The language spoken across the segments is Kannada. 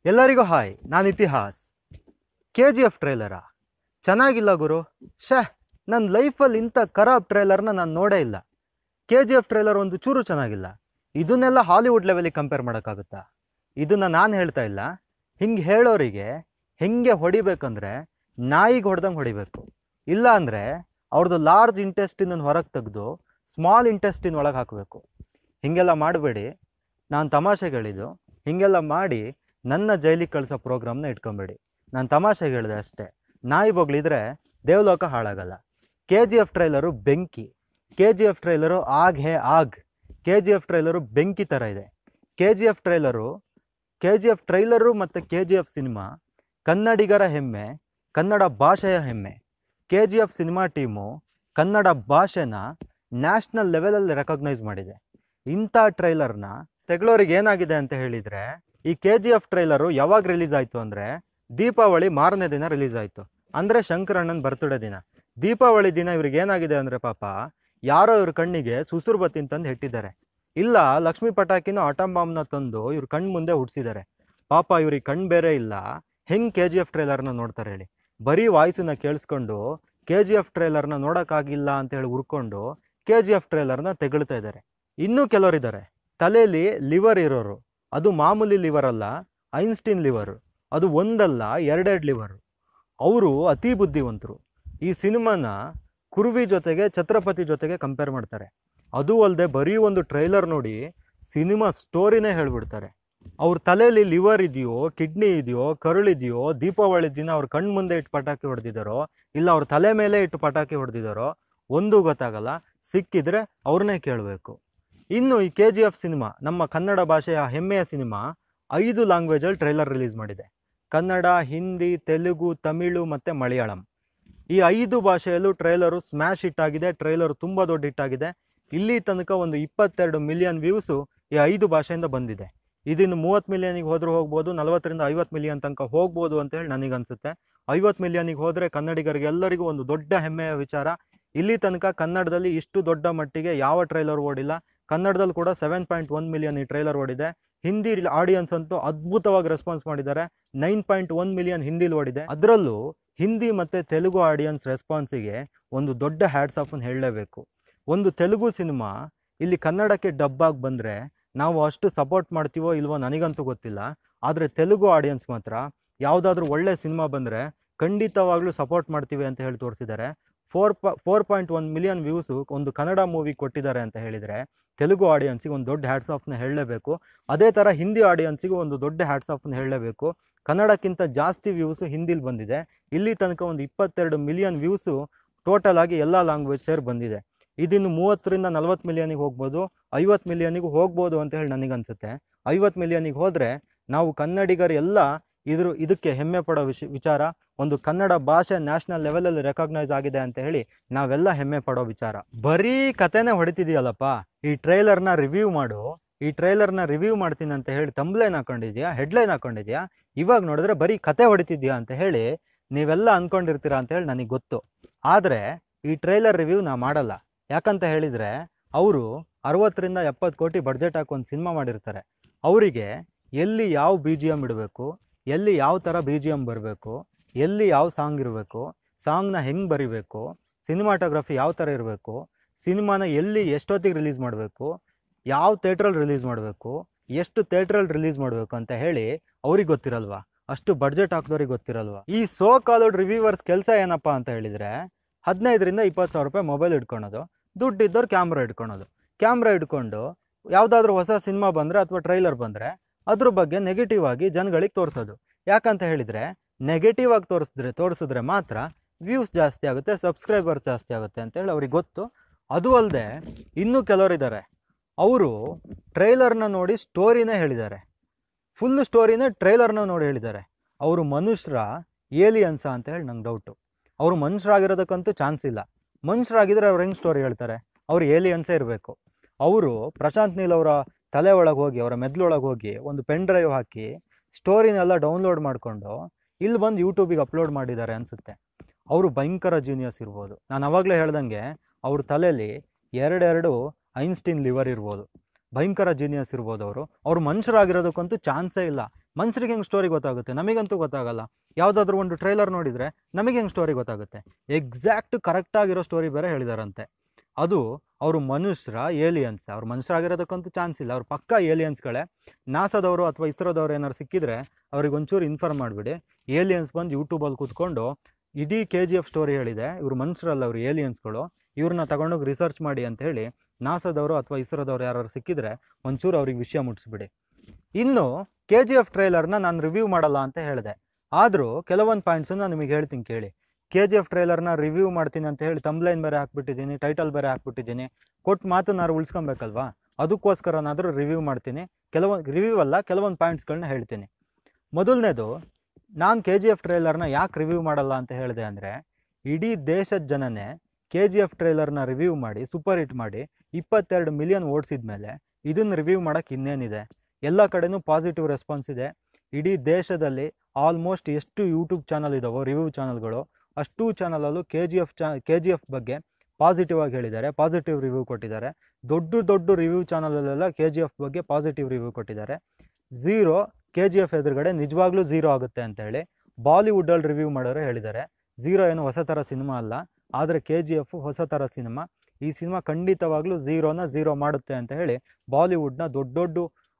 ಎಲ್ಲರಿಗೂ ಹಾಯ್ ನಾನು ಇತಿಹಾಸ್ ಕೆ ಜಿ ಎಫ್ ಟ್ರೈಲರಾ ಚೆನ್ನಾಗಿಲ್ಲ ಗುರು ಶೇ ನನ್ನ ಲೈಫಲ್ಲಿ ಇಂಥ ಖರಾಬ್ ಟ್ರೈಲರ್ನ ನಾನು ನೋಡೇ ಇಲ್ಲ ಕೆ ಜಿ ಎಫ್ ಟ್ರೈಲರ್ ಒಂದು ಚೂರು ಚೆನ್ನಾಗಿಲ್ಲ ಇದನ್ನೆಲ್ಲ ಹಾಲಿವುಡ್ ಲೆವೆಲಿಗೆ ಕಂಪೇರ್ ಮಾಡೋಕ್ಕಾಗುತ್ತಾ ಇದನ್ನು ನಾನು ಹೇಳ್ತಾ ಇಲ್ಲ ಹಿಂಗೆ ಹೇಳೋರಿಗೆ ಹೆಂಗೆ ಹೊಡಿಬೇಕಂದ್ರೆ ನಾಯಿಗೆ ಹೊಡೆದಂಗೆ ಹೊಡಿಬೇಕು ಇಲ್ಲ ಅಂದರೆ ಅವ್ರದ್ದು ಲಾರ್ಜ್ ಇಂಟೆಸ್ಟಿನ ಹೊರಗೆ ತೆಗೆದು ಸ್ಮಾಲ್ ಇಂಟೆಸ್ಟಿನ್ ಒಳಗೆ ಹಾಕಬೇಕು ಹೀಗೆಲ್ಲ ಮಾಡಬೇಡಿ ನಾನು ತಮಾಷೆಗೆ ಹೇಳಿದ್ದು ಹೀಗೆಲ್ಲ ಮಾಡಿ ನನ್ನ ಜೈಲಿಗೆ ಕಳಿಸೋ ಪ್ರೋಗ್ರಾಮ್ನ ಇಟ್ಕೊಂಬೇಡಿ ನಾನು ತಮಾಷೆಗೆ ಹೇಳಿದೆ ಅಷ್ಟೇ ನಾಯಿ ಬೊಗಳಿದ್ರೆ ದೇವಲೋಕ ಹಾಳಾಗಲ್ಲ ಕೆ ಜಿ ಎಫ್ ಟ್ರೈಲರು ಬೆಂಕಿ ಕೆ ಜಿ ಎಫ್ ಟ್ರೈಲರು ಆಗ್ ಹೇ ಆಗ್ ಕೆ ಜಿ ಎಫ್ ಟ್ರೈಲರು ಬೆಂಕಿ ಥರ ಇದೆ K G F trailer K G F trailer ಮತ್ತು ಕೆ ಜಿ ಎಫ್ ಸಿನಿಮಾ ಕನ್ನಡಿಗರ ಹೆಮ್ಮೆ ಕನ್ನಡ ಭಾಷೆಯ ಹೆಮ್ಮೆ K G F cinema team Kannada ಭಾಷೆನ ನ್ಯಾಷನಲ್ ಲೆವೆಲಲ್ಲಿ ರೆಕಗ್ನೈಸ್ ಮಾಡಿದೆ ಇಂಥ ಟ್ರೈಲರ್ನ ತೆಗಳೋರಿಗೆ ಏನಾಗಿದೆ ಅಂತ ಹೇಳಿದರೆ ಈ ಕೆ ಜಿ ಎಫ್ ಟ್ರೈಲರು ಯಾವಾಗ ರಿಲೀಸ್ ಆಯಿತು ಅಂದರೆ ದೀಪಾವಳಿ ಮಾರನೇ ದಿನ ರಿಲೀಸ್ ಆಯಿತು ಅಂದರೆ ಶಂಕರಣ್ಣನ ಬರ್ತ್ಡೇ ದಿನ ದೀಪಾವಳಿ ದಿನ ಇವ್ರಿಗೆ ಏನಾಗಿದೆ ಅಂದರೆ ಪಾಪ ಯಾರೋ ಇವ್ರ ಕಣ್ಣಿಗೆ ಸುಸುರು ಬತ್ತಿನ ತಂದು ಹೆಟ್ಟಿದ್ದಾರೆ ಇಲ್ಲ ಲಕ್ಷ್ಮೀ ಪಟಾಕಿನ ಆಟಮ್ ಬಾಂಬ್ನ ತಂದು ಇವ್ರ ಕಣ್ಣು ಮುಂದೆ ಹುಡ್ಸಿದ್ದಾರೆ ಪಾಪ ಇವ್ರಿಗೆ ಕಣ್ಣು ಬೇರೆ ಇಲ್ಲ ಹೆಂಗೆ ಕೆ ಜಿ ಎಫ್ ಟ್ರೈಲರ್ನ ನೋಡ್ತಾರೆ ಹೇಳಿ ಬರೀ ವಾಯ್ಸನ್ನ ಕೇಳಿಸ್ಕೊಂಡು ಕೆ ಜಿ ಎಫ್ ಟ್ರೈಲರ್ನ ನೋಡೋಕ್ಕಾಗಿಲ್ಲ ಅಂತ ಹೇಳಿ ಹುರ್ಕೊಂಡು ಕೆ ಜಿ ಎಫ್ ಟ್ರೈಲರ್ನ ತೆಗಳ್ತಾ ಇದ್ದಾರೆ ಇನ್ನೂ ಕೆಲವರಿದ್ದಾರೆ ತಲೆಯಲ್ಲಿ ಲಿವರ್ ಇರೋರು ಅದು ಮಾಮೂಲಿ ಲಿವರ್ ಅಲ್ಲ ಐನ್ಸ್ಟೀನ್ ಲಿವರು ಅದು ಒಂದಲ್ಲ ಎರಡೆರಡು ಲಿವರು ಅವರು ಅತಿ ಬುದ್ಧಿವಂತರು ಈ ಸಿನಿಮಾನ ಕುರುವಿ ಜೊತೆಗೆ ಛತ್ರಪತಿ ಜೊತೆಗೆ ಕಂಪೇರ್ ಮಾಡ್ತಾರೆ ಅದು ಅಲ್ಲದೆ ಬರೀ ಒಂದು ಟ್ರೈಲರ್ ನೋಡಿ ಸಿನಿಮಾ ಸ್ಟೋರಿನೇ ಹೇಳ್ಬಿಡ್ತಾರೆ ಅವ್ರ ತಲೆಯಲ್ಲಿ ಲಿವರ್ ಇದೆಯೋ ಕಿಡ್ನಿ ಇದೆಯೋ ಕರುಳಿದೆಯೋ ದೀಪಾವಳಿ ದಿನ ಅವ್ರ ಕಣ್ಣು ಮುಂದೆ ಇಟ್ಟು ಪಟಾಕಿ ಹೊಡೆದಿದ್ದಾರೋ ಇಲ್ಲ ಅವ್ರ ತಲೆ ಮೇಲೆ ಇಟ್ಟು ಪಟಾಕಿ ಹೊಡೆದಿದ್ದಾರೋ ಒಂದೂ ಗೊತ್ತಾಗಲ್ಲ ಸಿಕ್ಕಿದ್ರೆ ಅವ್ರನ್ನೇ ಕೇಳಬೇಕು ಇನ್ನು ಈ ಕೆ ಜಿ ಎಫ್ ಸಿನಿಮಾ ನಮ್ಮ ಕನ್ನಡ ಭಾಷೆಯ ಹೆಮ್ಮೆಯ ಸಿನಿಮಾ ಐದು ಲ್ಯಾಂಗ್ವೇಜಲ್ಲಿ ಟ್ರೈಲರ್ ರಿಲೀಸ್ ಮಾಡಿದೆ ಕನ್ನಡ ಹಿಂದಿ ತೆಲುಗು ತಮಿಳು ಮತ್ತು ಮಲಯಾಳಂ ಈ ಐದು ಭಾಷೆಯಲ್ಲೂ ಟ್ರೈಲರು ಸ್ಮ್ಯಾಶ್ ಹಿಟ್ ಆಗಿದೆ ಟ್ರೈಲರ್ ತುಂಬ ದೊಡ್ಡ ಹಿಟ್ ಆಗಿದೆ ಇಲ್ಲಿ ತನಕ ಒಂದು ಇಪ್ಪತ್ತೆರಡು ಮಿಲಿಯನ್ ವ್ಯೂಸು ಈ ಐದು ಭಾಷೆಯಿಂದ ಬಂದಿದೆ ಇದಿನ್ನು ಮೂವತ್ತು ಮಿಲಿಯನಿಗೆ ಹೋದ್ರೂ ಹೋಗ್ಬೋದು ನಲವತ್ತರಿಂದ ಐವತ್ತು ಮಿಲಿಯನ್ ತನಕ ಹೋಗ್ಬೋದು ಅಂತ ಹೇಳಿ ನನಗೆ ಅನ್ಸುತ್ತೆ ಐವತ್ತು ಮಿಲಿಯನಿಗೆ ಹೋದರೆ ಕನ್ನಡಿಗರಿಗೆ ಎಲ್ಲರಿಗೂ ಒಂದು ದೊಡ್ಡ ಹೆಮ್ಮೆಯ ವಿಚಾರ ಇಲ್ಲಿ ತನಕ ಕನ್ನಡದಲ್ಲಿ ಇಷ್ಟು ದೊಡ್ಡ ಮಟ್ಟಿಗೆ ಯಾವ ಟ್ರೈಲರ್ ಓಡಿಲ್ಲ ಕನ್ನಡದಲ್ಲಿ ಕೂಡ ಸೆವೆನ್ ಪಾಯಿಂಟ್ ಒನ್ ಮಿಲಿಯನ್ ಈ ಟ್ರೈಲರ್ ಓಡಿದೆ ಹಿಂದಿ ಆಡಿಯನ್ಸ್ ಅಂತೂ ಅದ್ಭುತವಾಗಿ ರೆಸ್ಪಾನ್ಸ್ ಮಾಡಿದ್ದಾರೆ ನೈನ್ ಪಾಯಿಂಟ್ ಒನ್ ಮಿಲಿಯನ್ ಹಿಂದಿಲಿ ಓಡಿದೆ ಅದರಲ್ಲೂ ಹಿಂದಿ ಮತ್ತು ತೆಲುಗು ಆಡಿಯನ್ಸ್ ರೆಸ್ಪಾನ್ಸಿಗೆ ಒಂದು ದೊಡ್ಡ ಹ್ಯಾಟ್ಸ್ ಆಫನ್ನು ಹೇಳಲೇಬೇಕು ಒಂದು ತೆಲುಗು ಸಿನಿಮಾ ಇಲ್ಲಿ ಕನ್ನಡಕ್ಕೆ ಡಬ್ಬಾಗಿ ಬಂದರೆ ನಾವು ಅಷ್ಟು ಸಪೋರ್ಟ್ ಮಾಡ್ತೀವೋ ಇಲ್ವೋ ನನಗಂತೂ ಗೊತ್ತಿಲ್ಲ ಆದರೆ ತೆಲುಗು ಆಡಿಯನ್ಸ್ ಮಾತ್ರ ಯಾವುದಾದ್ರೂ ಒಳ್ಳೆ ಸಿನಿಮಾ ಬಂದರೆ ಖಂಡಿತವಾಗ್ಲೂ ಸಪೋರ್ಟ್ ಮಾಡ್ತೀವಿ ಅಂತ ಹೇಳಿ ತೋರಿಸಿದ್ದಾರೆ ಫೋರ್ ಪ four point one million views ಒಂದು ಕನ್ನಡ ಮೂವಿ ಕೊಟ್ಟಿದ್ದಾರೆ ಅಂತ ಹೇಳಿದರೆ ತೆಲುಗು ಆಡಿಯನ್ಸಿಗೆ ಒಂದು ದೊಡ್ಡ ಹ್ಯಾಟ್ಸ್ ಆಫ್ನ ಹೇಳಲೇಬೇಕು ಅದೇ ಥರ ಹಿಂದಿ ಆಡಿಯನ್ಸಿಗೂ ಒಂದು ದೊಡ್ಡ ಹ್ಯಾಟ್ಸ್ ಆಫ್ನ ಹೇಳಲೇಬೇಕು ಕನ್ನಡಕ್ಕಿಂತ ಜಾಸ್ತಿ ವ್ಯೂಸು ಹಿಂದಿಲಿ ಬಂದಿದೆ ಇಲ್ಲಿ ತನಕ ಒಂದು ಇಪ್ಪತ್ತೆರಡು ಮಿಲಿಯನ್ ವ್ಯೂಸು ಟೋಟಲ್ ಆಗಿ ಎಲ್ಲ ಲ್ಯಾಂಗ್ವೇಜ್ ಸೇರಿ ಬಂದಿದೆ ಇದಿನ್ನು ಮೂವತ್ತರಿಂದ ನಲ್ವತ್ತು ಮಿಲಿಯನಿಗೆ ಹೋಗ್ಬೋದು ಐವತ್ತು ಮಿಲಿಯನಿಗೂ ಹೋಗ್ಬೋದು ಅಂತ ಹೇಳಿ ನನಗನ್ಸುತ್ತೆ ಐವತ್ತು ಮಿಲಿಯನಿಗೆ ಹೋದರೆ ನಾವು ಕನ್ನಡಿಗರು ಎಲ್ಲ ಇದ್ರ ಇದಕ್ಕೆ ಹೆಮ್ಮೆ ಪಡೋ ವಿಷ ವಿಚಾರ ಒಂದು ಕನ್ನಡ ಭಾಷೆ ನ್ಯಾಷನಲ್ ಲೆವೆಲಲ್ಲಿ ರೆಕಗ್ನೈಸ್ ಆಗಿದೆ ಅಂತ ಹೇಳಿ ನಾವೆಲ್ಲ ಹೆಮ್ಮೆ ಪಡೋ ವಿಚಾರ ಬರೀ ಕತೆನೇ ಹೊಡಿತಿದೆಯಲ್ಲಪ್ಪ ಈ ಟ್ರೈಲರ್ನ ರಿವ್ಯೂ ಮಾಡು ಈ ಟ್ರೈಲರ್ನ ರಿವ್ಯೂ ಮಾಡ್ತೀನಿ ಅಂತ ಹೇಳಿ ತಂಬ್ಲೈನ್ ಹಾಕೊಂಡಿದ್ಯಾ ಹೆಡ್ಲೈನ್ ಹಾಕೊಂಡಿದ್ಯಾ ಇವಾಗ ನೋಡಿದ್ರೆ ಬರೀ ಕತೆ ಹೊಡಿತಿದ್ಯಾ ಅಂತ ಹೇಳಿ ನೀವೆಲ್ಲ ಅನ್ಕೊಂಡಿರ್ತೀರಾ ಅಂತ ಹೇಳಿ ನನಗೆ ಗೊತ್ತು ಆದರೆ ಈ ಟ್ರೈಲರ್ ರಿವ್ಯೂ ನಾ ಮಾಡಲ್ಲ ಯಾಕಂತ ಹೇಳಿದರೆ ಅವರು ಅರವತ್ತರಿಂದ ಎಪ್ಪತ್ತು ಕೋಟಿ ಬಡ್ಜೆಟ್ ಹಾಕಿ ಒಂದು ಸಿನಿಮಾ ಮಾಡಿರ್ತಾರೆ ಅವರಿಗೆ ಎಲ್ಲಿ ಯಾವ ಬಿ ಜಿ ಎಮ್ ಇಡಬೇಕು ಎಲ್ಲಿ ಯಾವ ಥರ ಬಿ ಜಿ ಎಮ್ ಬರಬೇಕು ಎಲ್ಲಿ ಯಾವ ಸಾಂಗ್ ಇರಬೇಕು ಸಾಂಗ್ನ ಹೆಂಗೆ ಬರಿಬೇಕು ಸಿನಿಮಾಟೋಗ್ರಫಿ ಯಾವ ಥರ ಇರಬೇಕು ಸಿನಿಮಾನ ಎಲ್ಲಿ ಎಷ್ಟೊತ್ತಿಗೆ ರಿಲೀಸ್ ಮಾಡಬೇಕು ಯಾವ ಥಿಯೇಟ್ರಲ್ಲಿ ರಿಲೀಸ್ ಮಾಡಬೇಕು ಎಷ್ಟು ಥಿಯೇಟ್ರಲ್ಲಿ ರಿಲೀಸ್ ಮಾಡಬೇಕು ಅಂತ ಹೇಳಿ ಅವ್ರಿಗೆ ಗೊತ್ತಿರಲ್ವಾ ಅಷ್ಟು ಬಡ್ಜೆಟ್ ಹಾಕಿದವ್ರಿಗೆ ಗೊತ್ತಿರಲ್ವಾ ಈ ಸೋ ಕಾಲೋಡ್ ರಿವ್ಯೂವರ್ಸ್ ಕೆಲಸ ಏನಪ್ಪ ಅಂತ ಹೇಳಿದರೆ ಹದಿನೈದರಿಂದ ಇಪ್ಪತ್ತು ಸಾವಿರ ರೂಪಾಯಿ ಮೊಬೈಲ್ ಇಟ್ಕೊಳೋದು ದುಡ್ಡು ಇದ್ದವ್ರು ಕ್ಯಾಮ್ರಾ ಇಟ್ಕೊಳೋದು ಕ್ಯಾಮ್ರಾ ಇಟ್ಕೊಂಡು ಯಾವುದಾದ್ರೂ ಹೊಸ ಸಿನಿಮಾ ಬಂದರೆ ಅಥವಾ ಟ್ರೈಲರ್ ಬಂದರೆ ಅದ್ರ ಬಗ್ಗೆ ನೆಗೆಟಿವ್ ಆಗಿ ಜನಗಳಿಗೆ ತೋರಿಸೋದು ಯಾಕಂತ ಹೇಳಿದರೆ ನೆಗೆಟಿವ್ ಆಗಿ ತೋರಿಸಿದ್ರೆ ತೋರಿಸಿದ್ರೆ ಮಾತ್ರ ವ್ಯೂಸ್ ಜಾಸ್ತಿ ಆಗುತ್ತೆ ಸಬ್ಸ್ಕ್ರೈಬರ್ ಜಾಸ್ತಿ ಆಗುತ್ತೆ ಅಂತೇಳಿ ಅವ್ರಿಗೆ ಗೊತ್ತು ಅದು ಅಲ್ಲದೆ ಇನ್ನೂ ಕೆಲವರಿದ್ದಾರೆ ಅವರು ಟ್ರೈಲರ್ನ ನೋಡಿ ಸ್ಟೋರಿನೇ ಹೇಳಿದ್ದಾರೆ ಫುಲ್ ಸ್ಟೋರಿನೇ ಟ್ರೈಲರ್ನ ನೋಡಿ ಹೇಳಿದ್ದಾರೆ ಅವರು ಮನುಷ್ಯರ ಏಲಿಯನ್ಸ ಅಂತ ಹೇಳಿ ನಂಗೆ ಡೌಟು ಅವರು ಮನುಷ್ಯರಾಗಿರೋದಕ್ಕಂತೂ ಚಾನ್ಸ್ ಇಲ್ಲ ಮನುಷ್ಯರಾಗಿದ್ದರೆ ಅವ್ರು ಹೆಂಗೆ ಸ್ಟೋರಿ ಹೇಳ್ತಾರೆ ಅವ್ರು ಏಲಿಯನ್ಸೇ ಇರಬೇಕು ಅವರು ಪ್ರಶಾಂತ್ ನೀಲ್ ಅವರ ತಲೆ ಒಳಗೆ ಹೋಗಿ ಅವರ ಮೆದ್ಲೊಳಗೆ ಹೋಗಿ ಒಂದು ಪೆನ್ ಡ್ರೈವ್ ಹಾಕಿ ಸ್ಟೋರಿನೆಲ್ಲ ಡೌನ್ಲೋಡ್ ಮಾಡಿಕೊಂಡು ಇಲ್ಲಿ ಬಂದು ಯೂಟ್ಯೂಬಿಗೆ ಅಪ್ಲೋಡ್ ಮಾಡಿದ್ದಾರೆ ಅನಿಸುತ್ತೆ ಅವರು ಭಯಂಕರ ಜೀನಿಯಸ್ ಇರ್ಬೋದು ನಾನು ಅವಾಗಲೇ ಹೇಳ್ದಂಗೆ ಅವ್ರ ತಲೆಯಲ್ಲಿ ಎರಡೆರಡು ಐನ್ಸ್ಟೀನ್ ಲಿವರ್ ಇರ್ಬೋದು ಭಯಂಕರ ಜೀನಿಯಸ್ ಇರ್ಬೋದು ಅವರು ಅವ್ರು ಮನುಷ್ಯರಾಗಿರೋದಕ್ಕಂತೂ ಚಾನ್ಸೇ ಇಲ್ಲ ಮನುಷ್ಯರಿಗೆ ಹೆಂಗೆ ಸ್ಟೋರಿ ಗೊತ್ತಾಗುತ್ತೆ ನಮಗಂತೂ ಗೊತ್ತಾಗಲ್ಲ ಯಾವುದಾದ್ರೂ ಒಂದು ಟ್ರೈಲರ್ ನೋಡಿದರೆ ನಮಗೆ ಹೆಂಗೆ ಸ್ಟೋರಿ ಗೊತ್ತಾಗುತ್ತೆ ಎಕ್ಸಾಕ್ಟ್ ಕರೆಕ್ಟಾಗಿರೋ ಸ್ಟೋರಿ ಬೇರೆ ಹೇಳಿದಾರಂತೆ ಅದು ಅವರು ಮನುಷ್ಯರ ಏಲಿಯನ್ಸ್ ಅವ್ರು ಮನುಷ್ಯರಾಗಿರೋದಕ್ಕಂತೂ ಚಾನ್ಸ್ ಇಲ್ಲ ಅವ್ರು ಪಕ್ಕಾ ಏಲಿಯನ್ಸ್ಗಳೇ ನಾಸಾದವರು ಅಥವಾ ಇಸ್ರೋದವ್ರು ಏನಾದ್ರು ಸಿಕ್ಕಿದ್ರೆ ಅವ್ರಿಗೆ ಒಂಚೂರು ಇನ್ಫಾರ್ಮ್ ಮಾಡಿಬಿಡಿ ಏಲಿಯನ್ಸ್ ಬಂದು ಯೂಟ್ಯೂಬಲ್ಲಿ ಕೂತ್ಕೊಂಡು ಇಡೀ ಕೆ ಜಿ ಎಫ್ ಸ್ಟೋರಿ ಹೇಳಿದೆ ಇವರು ಮನುಷ್ಯರಲ್ಲ ಅವರು ಏಲಿಯನ್ಸ್ಗಳು ಇವ್ರನ್ನ ತಗೊಂಡೋಗಿ ರಿಸರ್ಚ್ ಮಾಡಿ ಅಂತ ಹೇಳಿ ನಾಸಾದವರು ಅಥವಾ ಇಸ್ರೋದವ್ರು ಯಾರು ಸಿಕ್ಕಿದ್ರೆ ಒಂಚೂರು ಅವ್ರಿಗೆ ವಿಷಯ ಮುಟ್ಟಿಸ್ಬಿಡಿ ಇನ್ನು ಕೆ ಜಿ ಎಫ್ ಟ್ರೈಲರ್ನ ನಾನು ರಿವ್ಯೂ ಮಾಡಲ್ಲ ಅಂತ ಹೇಳಿದೆ ಆದರೂ ಕೆಲವೊಂದು ಪಾಯಿಂಟ್ಸನ್ನು ನಿಮಗೆ ಹೇಳ್ತೀನಿ ಕೇಳಿ ಕೆ ಜಿ ಎಫ್ ಟ್ರೈಲರ್ನ ರಿವ್ಯೂ ಮಾಡ್ತೀನಿ ಅಂತ ಹೇಳಿ ತಂಬ್ಲೈನ್ ಬೇರೆ ಹಾಕ್ಬಿಟ್ಟಿದ್ದೀನಿ ಟೈಟಲ್ ಬೇರೆ ಹಾಕ್ಬಿಟ್ಟಿದ್ದೀನಿ ಕೊಟ್ಟು ಮಾತನ್ನಾರು ಉಳಿಸ್ಕೊಬೇಕಲ್ವಾ ಅದಕ್ಕೋಸ್ಕರನಾದರೂ ರಿವ್ಯೂ ಮಾಡ್ತೀನಿ ಕೆಲವೊಂದು ರಿವ್ಯೂ ಅಲ್ಲ ಕೆಲವೊಂದು ಪಾಯಿಂಟ್ಸ್ಗಳನ್ನ ಹೇಳ್ತೀನಿ ಮೊದಲನೇದು ನಾನು ಕೆ ಜಿ ಎಫ್ ಟ್ರೈಲರ್ನ ಯಾಕೆ ರಿವ್ಯೂ ಮಾಡಲ್ಲ ಅಂತ ಹೇಳಿದೆ ಅಂದರೆ ಇಡೀ ದೇಶದ ಜನನೇ ಕೆ ಜಿ ಎಫ್ ಟ್ರೈಲರ್ನ ರಿವ್ಯೂ ಮಾಡಿ ಸೂಪರ್ ಹಿಟ್ ಮಾಡಿ ಇಪ್ಪತ್ತೆರಡು ಮಿಲಿಯನ್ ಓಡಿಸಿದ ಮೇಲೆ ಇದನ್ನು ರಿವ್ಯೂ ಮಾಡೋಕ್ಕೆ ಇನ್ನೇನಿದೆ ಎಲ್ಲ ಕಡೆನೂ ಪಾಸಿಟಿವ್ ರೆಸ್ಪಾನ್ಸ್ ಇದೆ ಇಡೀ ದೇಶದಲ್ಲಿ ಆಲ್ಮೋಸ್ಟ್ ಎಷ್ಟು ಯೂಟ್ಯೂಬ್ ಚಾನಲ್ ಇದಾವೋ ರಿವ್ಯೂ ಚಾನಲ್ಗಳು ಅಷ್ಟೂ ಚಾನಲಲ್ಲೂ ಕೆ ಜಿ ಎಫ್ ಚಾ ಕೆ ಜಿ ಎಫ್ ಬಗ್ಗೆ ಪಾಸಿಟಿವ್ ಆಗಿ ಹೇಳಿದ್ದಾರೆ ಪಾಸಿಟಿವ್ ರಿವ್ಯೂ ಕೊಟ್ಟಿದ್ದಾರೆ ದೊಡ್ಡ ದೊಡ್ಡ ರಿವ್ಯೂ ಚಾನಲಲ್ಲೆಲ್ಲ ಕೆ ಜಿ ಎಫ್ ಬಗ್ಗೆ ಪಾಸಿಟಿವ್ ರಿವ್ಯೂ ಕೊಟ್ಟಿದ್ದಾರೆ ಝೀರೋ ಕೆ ಜಿ ಎಫ್ ಎದುರುಗಡೆ ನಿಜವಾಗ್ಲೂ ಝೀರೋ ಆಗುತ್ತೆ ಅಂತ ಹೇಳಿ ಬಾಲಿವುಡ್ಡಲ್ಲಿ ರಿವ್ಯೂ ಮಾಡೋರು ಹೇಳಿದ್ದಾರೆ ಝೀರೋ ಏನು ಹೊಸ ಥರ ಸಿನಿಮಾ ಅಲ್ಲ ಆದರೆ ಕೆ ಜಿ ಎಫ್ ಹೊಸ ಥರ ಸಿನಿಮಾ ಈ ಸಿನಿಮಾ ಖಂಡಿತವಾಗ್ಲೂ ಝೀರೋನ ಝೀರೋ ಮಾಡುತ್ತೆ ಅಂತ ಹೇಳಿ ಬಾಲಿವುಡ್ನ ದೊಡ್ಡ ದೊಡ್ಡ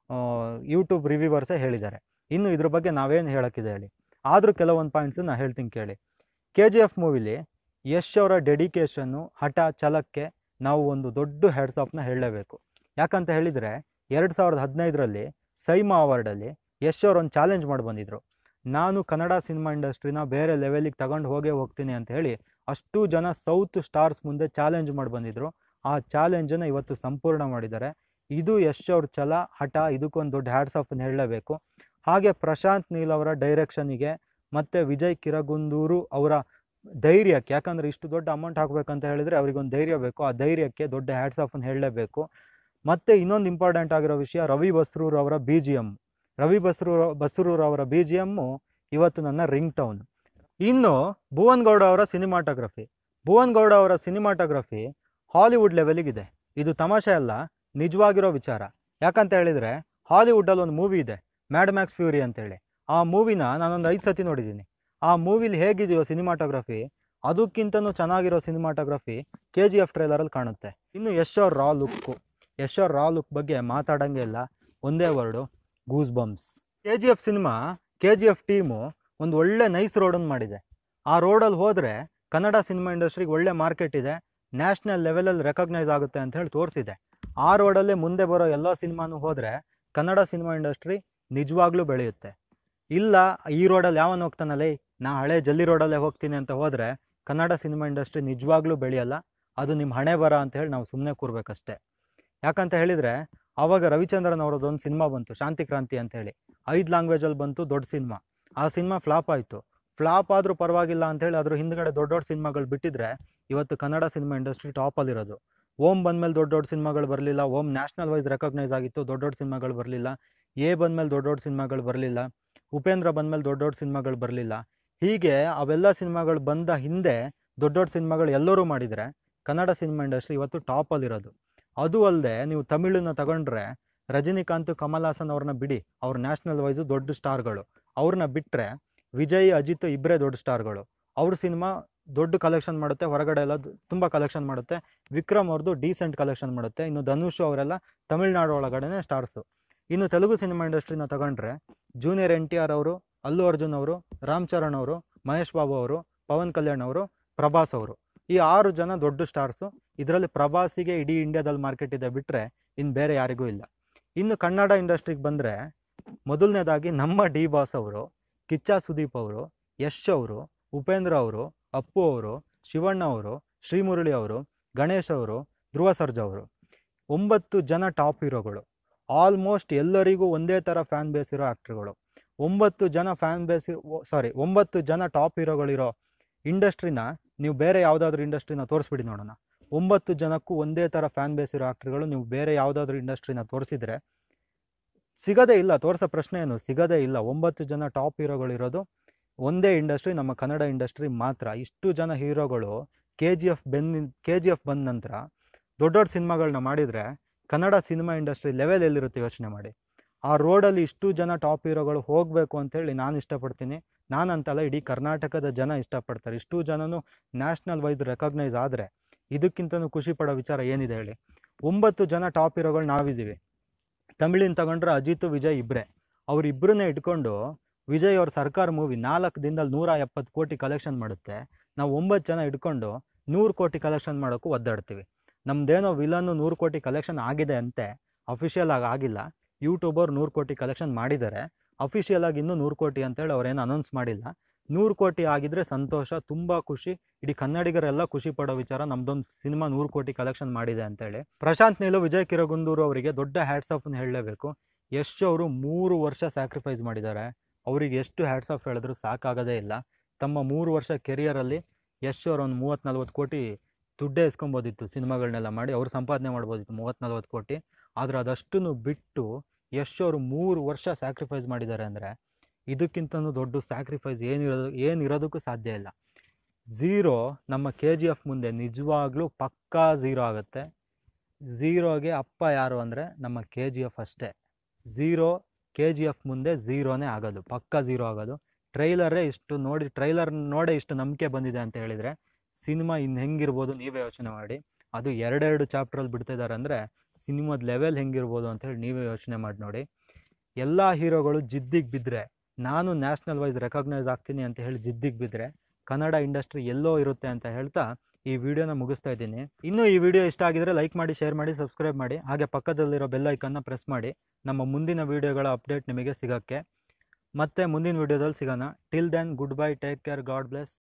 ಯೂಟ್ಯೂಬ್ ರಿವ್ಯೂವರ್ಸೇ ಹೇಳಿದ್ದಾರೆ ಇನ್ನು ಇದ್ರ ಬಗ್ಗೆ ನಾವೇನು ಹೇಳೋಕ್ಕಿದೆ ಹೇಳಿ ಆದರೂ ಕೆಲವೊಂದು ಪಾಯಿಂಟ್ಸು ನಾನು ಹೇಳ್ತೀನಿ ಕೇಳಿ ಕೆ ಜಿ ಎಫ್ ಮೂವಿಲಿ ಯಶ್ ಅವರ ಡೆಡಿಕೇಶನ್ನು ಹಠ ಛಲಕ್ಕೆ ನಾವು ಒಂದು ದೊಡ್ಡ ಹೆಡ್ಸ್ ಆಫ್ನ ಹೇಳಲೇಬೇಕು ಯಾಕಂತ ಹೇಳಿದರೆ ಎರಡು ಸಾವಿರದ ಹದಿನೈದರಲ್ಲಿ ಸೈಮಾ ಅವಾರ್ಡಲ್ಲಿ ಯಶ್ ಅವ್ರು ಒಂದು ಚಾಲೆಂಜ್ ಮಾಡಿ ಬಂದಿದ್ರು ನಾನು ಕನ್ನಡ ಸಿನಿಮಾ ಇಂಡಸ್ಟ್ರಿನ ಬೇರೆ ಲೆವೆಲಿಗೆ ತಗೊಂಡು ಹೋಗೇ ಹೋಗ್ತೀನಿ ಅಂತ ಹೇಳಿ ಅಷ್ಟು ಜನ ಸೌತ್ ಸ್ಟಾರ್ಸ್ ಮುಂದೆ ಚಾಲೆಂಜ್ ಮಾಡಿ ಬಂದಿದ್ರು ಆ ಚಾಲೆಂಜನ್ನು ಇವತ್ತು ಸಂಪೂರ್ಣ ಮಾಡಿದ್ದಾರೆ ಇದು ಯಶ್ ಅವ್ರ ಛಲ ಹಠ ಇದಕ್ಕೊಂದು ದೊಡ್ಡ ಹ್ಯಾಡ್ಸ್ ಆಫ್ ಹೇಳಲೇಬೇಕು ಹಾಗೆ ಪ್ರಶಾಂತ್ ನೀಲ್ ಅವರ ಡೈರೆಕ್ಷನಿಗೆ ಮತ್ತು ವಿಜಯ್ ಕಿರಗುಂದೂರು ಅವರ ಧೈರ್ಯಕ್ಕೆ ಯಾಕಂದರೆ ಇಷ್ಟು ದೊಡ್ಡ ಅಮೌಂಟ್ ಹಾಕಬೇಕಂತ ಹೇಳಿದರೆ ಅವ್ರಿಗೊಂದು ಧೈರ್ಯ ಬೇಕು ಆ ಧೈರ್ಯಕ್ಕೆ ದೊಡ್ಡ ಹ್ಯಾಡ್ಸ್ ಆಫ್ ಹೇಳಲೇಬೇಕು ಮತ್ತು ಇನ್ನೊಂದು ಇಂಪಾರ್ಟೆಂಟ್ ಆಗಿರೋ ವಿಷಯ ರವಿ ಬಸ್ರೂರ್ ಅವರ B G M Ravi Basrur Basrur ಅವರ ಬಿ ಜಿ ಎಮ್ಮು ಇವತ್ತು ನನ್ನ ರಿಂಗ್ ಟೌನ್ ಇನ್ನು ಭುವನ್ ಗೌಡ ಅವರ ಸಿನಿಮಾಟೋಗ್ರಫಿ ಭುವನ್ ಗೌಡ ಅವರ ಸಿನಿಮಾಟೋಗ್ರಫಿ ಹಾಲಿವುಡ್ ಲೆವೆಲಿಗಿದೆ ಇದು ತಮಾಷೆ ಅಲ್ಲ ನಿಜವಾಗಿರೋ ವಿಚಾರ ಯಾಕಂತ ಹೇಳಿದರೆ ಹಾಲಿವುಡ್ಡಲ್ಲಿ ಒಂದು ಮೂವಿ ಇದೆ ಮ್ಯಾಡ್ ಮ್ಯಾಕ್ಸ್ ಫ್ಯೂರಿ ಅಂತೇಳಿ ಆ ಮೂವಿನ ನಾನೊಂದು ಐದು ಸತಿ ನೋಡಿದ್ದೀನಿ ಆ ಮೂವಿಲಿ ಹೇಗಿದೆಯೋ ಸಿನಿಮಾಟೋಗ್ರಫಿ ಅದಕ್ಕಿಂತನೂ ಚೆನ್ನಾಗಿರೋ ಸಿನಿಮಾಟೋಗ್ರಫಿ ಕೆ ಜಿ ಎಫ್ ಟ್ರೈಲರಲ್ಲಿ ಕಾಣುತ್ತೆ ಇನ್ನು ಯಶ್ ಅವ್ರ ರಾ ಲುಕ್ಕು ಯಶ್ ಅವ್ರ ರಾ ಲುಕ್ ಬಗ್ಗೆ ಮಾತಾಡಂಗೆ ಇಲ್ಲ ಒಂದೇ word goose bumps K G F cinema K G F team ಒಂದು ಒಳ್ಳೆ ನೈಸ್ ರೋಡನ್ನು ಮಾಡಿದೆ ಆ ರೋಡಲ್ಲಿ ಹೋದರೆ ಕನ್ನಡ ಸಿನಿಮಾ ಇಂಡಸ್ಟ್ರಿಗೆ ಒಳ್ಳೆ ಮಾರ್ಕೆಟ್ ಇದೆ ನ್ಯಾಷನಲ್ ಲೆವೆಲಲ್ಲಿ ರೆಕಗ್ನೈಸ್ ಆಗುತ್ತೆ ಅಂತ ಹೇಳಿ ತೋರಿಸಿದೆ ಆ ರೋಡಲ್ಲೇ ಮುಂದೆ ಬರೋ ಎಲ್ಲ ಸಿನಿಮಾನು ಹೋದರೆ ಕನ್ನಡ ಸಿನಿಮಾ ಇಂಡಸ್ಟ್ರಿ ನಿಜವಾಗ್ಲೂ ಬೆಳೆಯುತ್ತೆ ಇಲ್ಲ ಈ ರೋಡಲ್ಲಿ ಯಾವನ್ ಹೋಗ್ತಾನಲ್ಲೇ ನಾ ಹಳೆ ಜಲ್ಲಿ ರೋಡಲ್ಲೇ ಹೋಗ್ತೀನಿ ಅಂತ ಹೋದರೆ ಕನ್ನಡ ಸಿನಿಮಾ ಇಂಡಸ್ಟ್ರಿ ನಿಜವಾಗ್ಲೂ ಬೆಳೆಯಲ್ಲ ಅದು ನಿಮ್ಮ ಹಣೆ ಬರ ಅಂತ ಹೇಳಿ ನಾವು ಸುಮ್ಮನೆ ಕೂರ್ಬೇಕಷ್ಟೆ ಯಾಕಂತ ಹೇಳಿದರೆ ಆವಾಗ ರವಿಚಂದ್ರನ್ ಅವರದೊಂದು ಸಿನಿಮಾ ಬಂತು ಶಾಂತಿ ಕ್ರಾಂತಿ ಅಂತ ಹೇಳಿ ಐದು ಲ್ಯಾಂಗ್ವೇಜಲ್ಲಿ ಬಂತು ದೊಡ್ಡ ಸಿನಿಮಾ ಆ ಸಿನಿಮಾ ಫ್ಲಾಪ್ ಆಯಿತು ಫ್ಲಾಪ್ ಆದರೂ ಪರವಾಗಿಲ್ಲ ಅಂತ ಹೇಳಿ ಅದ್ರ ಹಿಂದ್ಗಡೆ ದೊಡ್ಡ ದೊಡ್ಡ ಸಿನಿಮಾಗಳು ಬಿಟ್ಟಿದ್ರೆ ಇವತ್ತು ಕನ್ನಡ ಸಿನಿಮಾ ಇಂಡಸ್ಟ್ರಿ ಟಾಪಲ್ಲಿರೋದು ಓಮ್ ಬಂದಮೇಲೆ ದೊಡ್ಡ ದೊಡ್ಡ ಸಿನಿಮಾಗಳು ಬರಲಿಲ್ಲ ಓಮ್ ನ್ಯಾಷನಲ್ ವೈಸ್ ರೆಕಗ್ನೈಸ್ ಆಗಿತ್ತು ದೊಡ್ಡ ದೊಡ್ಡ ಸಿನಿಮಾಗಳು ಬರಲಿಲ್ಲ ಎ ಬಂದಮೇಲೆ ದೊಡ್ಡ ದೊಡ್ಡ ಸಿನಿಮಾಗಳು ಬರಲಿಲ್ಲ ಉಪೇಂದ್ರ ಬಂದಮೇಲೆ ದೊಡ್ಡ ದೊಡ್ಡ ಸಿನಿಮಾಗಳು ಬರಲಿಲ್ಲ ಹೀಗೆ ಅವೆಲ್ಲ ಸಿನಿಮಾಗಳು ಬಂದ ಹಿಂದೆ ದೊಡ್ಡ ದೊಡ್ಡ ಸಿನಿಮಾಗಳು ಎಲ್ಲರೂ ಮಾಡಿದರೆ ಕನ್ನಡ ಸಿನಿಮಾ ಇಂಡಸ್ಟ್ರಿ ಇವತ್ತು ಟಾಪಲ್ಲಿರೋದು ಅದು ಅಲ್ಲದೆ ನೀವು ತಮಿಳನ್ನ ತಗೊಂಡ್ರೆ ರಜನಿಕಾಂತ್ ಕಮಲ್ ಹಾಸನ್ ಅವ್ರನ್ನ ಬಿಡಿ ಅವ್ರು ನ್ಯಾಷನಲ್ ವೈಸು ದೊಡ್ಡ ಸ್ಟಾರ್ಗಳು ಅವ್ರನ್ನ ಬಿಟ್ಟರೆ ವಿಜಯ್ ಅಜಿತ್ ಇಬ್ಬರೇ ದೊಡ್ಡ ಸ್ಟಾರ್ಗಳು ಅವ್ರ ಸಿನಿಮಾ ದೊಡ್ಡ ಕಲೆಕ್ಷನ್ ಮಾಡುತ್ತೆ ಹೊರಗಡೆ ಎಲ್ಲ ತುಂಬ ಕಲೆಕ್ಷನ್ ಮಾಡುತ್ತೆ ವಿಕ್ರಮ್ ಅವ್ರದ್ದು ಡೀಸೆಂಟ್ ಕಲೆಕ್ಷನ್ ಮಾಡುತ್ತೆ ಇನ್ನು ಧನುಷ್ ಅವರೆಲ್ಲ ತಮಿಳ್ನಾಡು ಒಳಗಡೆನೆ ಸ್ಟಾರ್ಸು ಇನ್ನು ತೆಲುಗು ಸಿನಿಮಾ ಇಂಡಸ್ಟ್ರಿನ ತಗೊಂಡ್ರೆ ಜೂನಿಯರ್ ಎನ್ ಟಿ ಆರ್ ಅವರು ಅಲ್ಲು ಅರ್ಜುನ್ ಅವರು ರಾಮ್ ಚರಣ್ ಅವರು ಮಹೇಶ್ ಬಾಬು ಅವರು ಪವನ್ ಕಲ್ಯಾಣ್ ಅವರು ಪ್ರಭಾಸ್ ಅವರು ಈ ಆರು ಜನ ದೊಡ್ಡ ಸ್ಟಾರ್ಸು ಇದರಲ್ಲಿ ಪ್ರಭಾಸಿಗೆ ಇಡೀ ಇಂಡಿಯಾದಲ್ಲಿ ಮಾರ್ಕೆಟ್ ಇದೆ ಬಿಟ್ಟರೆ ಇನ್ನು ಬೇರೆ ಯಾರಿಗೂ ಇಲ್ಲ ಇನ್ನು ಕನ್ನಡ ಇಂಡಸ್ಟ್ರಿಗೆ ಬಂದರೆ ಮೊದಲನೇದಾಗಿ ನಮ್ಮ ಡಿ ಬಾಸ್ ಅವರು ಕಿಚ್ಚ ಸುದೀಪ್ ಅವರು ಯಶ್ ಅವರು ಉಪೇಂದ್ರ ಅವರು ಅಪ್ಪು ಅವರು ಶಿವಣ್ಣ ಅವರು ಶ್ರೀಮುರಳಿ ಅವರು ಗಣೇಶ್ ಅವರು ಧ್ರುವ ಸರ್ಜಾ ಅವರು ಒಂಬತ್ತು ಜನ ಟಾಪ್ ಹೀರೋಗಳು ಆಲ್ಮೋಸ್ಟ್ ಎಲ್ಲರಿಗೂ ಒಂದೇ ಥರ ಫ್ಯಾನ್ ಬೇಸ್ ಇರೋ ಆ್ಯಕ್ಟ್ರುಗಳು ಒಂಬತ್ತು ಜನ ಫ್ಯಾನ್ ಬೇಸ್ ಸಾರಿ ಒಂಬತ್ತು ಜನ ಟಾಪ್ ಹೀರೋಗಳಿರೋ ಇಂಡಸ್ಟ್ರಿನ ನೀವು ಬೇರೆ ಯಾವುದಾದ್ರೂ ಇಂಡಸ್ಟ್ರಿನ ತೋರಿಸ್ಬಿಡಿ ನೋಡೋಣ ಒಂಬತ್ತು ಜನಕ್ಕೂ ಒಂದೇ ಥರ ಫ್ಯಾನ್ ಬೇಸ್ ಇರೋ ಆ್ಯಕ್ಟ್ರುಗಳು ನೀವು ಬೇರೆ ಯಾವುದಾದ್ರೂ ಇಂಡಸ್ಟ್ರಿನ ತೋರಿಸಿದ್ರೆ ಸಿಗದೇ ಇಲ್ಲ ತೋರಿಸೋ ಪ್ರಶ್ನೆ ಏನು ಸಿಗದೇ ಇಲ್ಲ ಒಂಬತ್ತು ಜನ ಟಾಪ್ ಹೀರೋಗಳಿರೋದು ಒಂದೇ ಇಂಡಸ್ಟ್ರಿ ನಮ್ಮ ಕನ್ನಡ ಇಂಡಸ್ಟ್ರಿ ಮಾತ್ರ ಇಷ್ಟು ಜನ ಹೀರೋಗಳು ಕೆ ಜಿ ಎಫ್ ಬೆನ್ನ ಕೆ ಜಿ ಎಫ್ ಬಂದ ನಂತರ ದೊಡ್ಡ ದೊಡ್ಡ ಸಿನಿಮಾಗಳನ್ನ ಮಾಡಿದರೆ ಕನ್ನಡ ಸಿನಿಮಾ ಇಂಡಸ್ಟ್ರಿ ಲೆವೆಲ್ ಎಲ್ಲಿರುತ್ತೆ ಯೋಚನೆ ಮಾಡಿ ಆ ರೋಡಲ್ಲಿ ಇಷ್ಟು ಜನ ಟಾಪ್ ಹೀರೋಗಳು ಹೋಗಬೇಕು ಅಂತೇಳಿ ನಾನು ಇಷ್ಟಪಡ್ತೀನಿ ನಾನಂತಲ್ಲ ಇಡೀ ಕರ್ನಾಟಕದ ಜನ ಇಷ್ಟಪಡ್ತಾರೆ ಇಷ್ಟು ಜನನು ನ್ಯಾಷನಲ್ ವೈಸ್ ರೆಕಗ್ನೈಸ್ ಆದರೆ ಇದಕ್ಕಿಂತನೂ ಖುಷಿ ಪಡೋ ವಿಚಾರ ಏನಿದೆ ಹೇಳಿ ಒಂಬತ್ತು ಜನ ಟಾಪ್ ಹೀರೋಗಳು ನಾವಿದ್ದೀವಿ ತಮಿಳಿನ ತಗೊಂಡ್ರೆ ಅಜಿತ್ ವಿಜಯ್ ಇಬ್ಬರೇ ಅವರಿಬ್ಬರನ್ನೇ ಇಟ್ಕೊಂಡು ವಿಜಯ್ ಅವ್ರ ಸರ್ಕಾರ ಮೂವಿ ನಾಲ್ಕು ದಿನದಲ್ಲಿ ನೂರ ಎಪ್ಪತ್ತು ಕೋಟಿ ಕಲೆಕ್ಷನ್ ಮಾಡುತ್ತೆ ನಾವು ಒಂಬತ್ತು ಜನ ಇಟ್ಕೊಂಡು ನೂರು ಕೋಟಿ ಕಲೆಕ್ಷನ್ ಮಾಡೋಕ್ಕೂ ಒದ್ದಾಡ್ತೀವಿ ನಮ್ದೇನೋ ವಿಲನ್ನು ನೂರು ಕೋಟಿ ಕಲೆಕ್ಷನ್ ಆಗಿದೆ ಅಂತೆ ಅಫಿಷಿಯಲ್ ಆಗಿ ಆಗಿಲ್ಲ ಯೂಟ್ಯೂಬರ್ ನೂರು ಕೋಟಿ ಕಲೆಕ್ಷನ್ ಮಾಡಿದ್ದಾರೆ ಅಫಿಷಿಯಲ್ ಆಗಿ ಇನ್ನೂ ನೂರು ಕೋಟಿ ಅಂತೇಳಿ ಅವ್ರೇನು ಅನೌನ್ಸ್ ಮಾಡಿಲ್ಲ ನೂರು ಕೋಟಿ ಆಗಿದ್ರೆ ಸಂತೋಷ ತುಂಬ ಖುಷಿ ಇಡೀ ಕನ್ನಡಿಗರೆಲ್ಲ ಖುಷಿ ಪಡೋ ವಿಚಾರ ನಮ್ದೊಂದು ಸಿನಿಮಾ ನೂರು ಕೋಟಿ ಕಲೆಕ್ಷನ್ ಮಾಡಿದೆ ಅಂತೇಳಿ ಪ್ರಶಾಂತ್ ನೀಲು ವಿಜಯ್ ಕಿರಗುಂದೂರು ಅವರಿಗೆ ದೊಡ್ಡ ಹ್ಯಾಟ್ಸ್ ಆಫ್ನ ಹೇಳಲೇಬೇಕು ಯಶ್ ಅವರು ಮೂರು ವರ್ಷ ಸ್ಯಾಕ್ರಿಫೈಸ್ ಮಾಡಿದ್ದಾರೆ ಅವರಿಗೆ ಎಷ್ಟು ಹ್ಯಾಟ್ಸ್ ಆಫ್ ಹೇಳಿದ್ರು ಸಾಕಾಗೋದೇ ಇಲ್ಲ ತಮ್ಮ ಮೂರು ವರ್ಷ ಕೆರಿಯರಲ್ಲಿ ಯಶ್ ಅವರು ಒಂದು ಮೂವತ್ತು ನಲ್ವತ್ತು ಕೋಟಿ ದುಡ್ಡೇ ಇಸ್ಕೊಬೋದಿತ್ತು ಸಿನಿಮಾಗಳನ್ನೆಲ್ಲ ಮಾಡಿ ಅವ್ರು ಸಂಪಾದನೆ ಮಾಡ್ಬೋದಿತ್ತು ಮೂವತ್ತು ನಲ್ವತ್ತು ಕೋಟಿ ಆದರೆ ಅದಷ್ಟನ್ನು ಬಿಟ್ಟು ಯಶ್ ಅವರು ಮೂರು ವರ್ಷ ಸ್ಯಾಕ್ರಿಫೈಸ್ ಮಾಡಿದ್ದಾರೆ ಅಂದರೆ ಇದಕ್ಕಿಂತನೂ ದೊಡ್ಡ ಸ್ಯಾಕ್ರಿಫೈಸ್ ಏನಿರೋದು ಏನಿರೋದಕ್ಕೂ ಸಾಧ್ಯ ಇಲ್ಲ ಝೀರೋ ನಮ್ಮ ಕೆ ಜಿ ಎಫ್ ಮುಂದೆ ನಿಜವಾಗ್ಲೂ ಪಕ್ಕಾ ಝೀರೋ ಆಗುತ್ತೆ ಝೀರೋಗೆ ಅಪ್ಪ ಯಾರು ಅಂದರೆ ನಮ್ಮ ಕೆ ಜಿ ಎಫ್ ಅಷ್ಟೇ ಝೀರೋ ಕೆ ಜಿ ಎಫ್ ಮುಂದೆ ಝೀರೋನೇ ಆಗೋದು ಪಕ್ಕಾ ಝೀರೋ ಆಗೋದು ಟ್ರೈಲರೇ ಇಷ್ಟು ನೋಡಿ ಟ್ರೈಲರ್ ನೋಡೇ ಇಷ್ಟು ನಂಬಿಕೆ ಬಂದಿದೆ ಅಂತ ಹೇಳಿದರೆ ಸಿನಿಮಾ ಇನ್ನು ಹೆಂಗಿರ್ಬೋದು ನೀವೇ ಯೋಚನೆ ಮಾಡಿ ಅದು ಎರಡೆರಡು ಚಾಪ್ಟ್ರಲ್ಲಿ ಬಿಡ್ತಿದ್ದಾರೆ ಅಂದರೆ ಸಿನಿಮಾದ ಲೆವೆಲ್ ಹೆಂಗಿರ್ಬೋದು ಅಂತ ಹೇಳಿ ನೀವೇ ಯೋಚನೆ ಮಾಡಿ ನೋಡಿ ಎಲ್ಲ ಹೀರೋಗಳು ಜಿದ್ದಿಗೆ ಬಿದ್ದರೆ ನಾನು ನ್ಯಾಷನಲ್ ವೈಸ್ ರೆಕಗ್ನೈಸ್ ಆಗ್ತೀನಿ ಅಂತ ಹೇಳಿ ಜಿದ್ದಿಗೆ ಬಿದ್ದರೆ ಕನ್ನಡ ಇಂಡಸ್ಟ್ರಿ ಎಲ್ಲೋ ಇರುತ್ತೆ ಅಂತ ಹೇಳ್ತಾ ಈ ವಿಡಿಯೋನ ಮುಗಿಸ್ತಾ ಇದ್ದೀನಿ ಇನ್ನೂ ಈ ವಿಡಿಯೋ ಇಷ್ಟ ಆಗಿದ್ರೆ ಲೈಕ್ ಮಾಡಿ ಶೇರ್ ಮಾಡಿ ಸಬ್ಸ್ಕ್ರೈಬ್ ಮಾಡಿ ಹಾಗೆ ಪಕ್ಕದಲ್ಲಿರೋ ಬೆಲ್ ಐಕನ್ನ ಪ್ರೆಸ್ ಮಾಡಿ ನಮ್ಮ ಮುಂದಿನ ವಿಡಿಯೋಗಳ ಅಪ್ಡೇಟ್ ನಿಮಗೆ ಸಿಗೋಕ್ಕೆ ಮತ್ತೆ ಮುಂದಿನ ವಿಡಿಯೋದಲ್ಲಿ ಸಿಗೋಣ till then goodbye take care God bless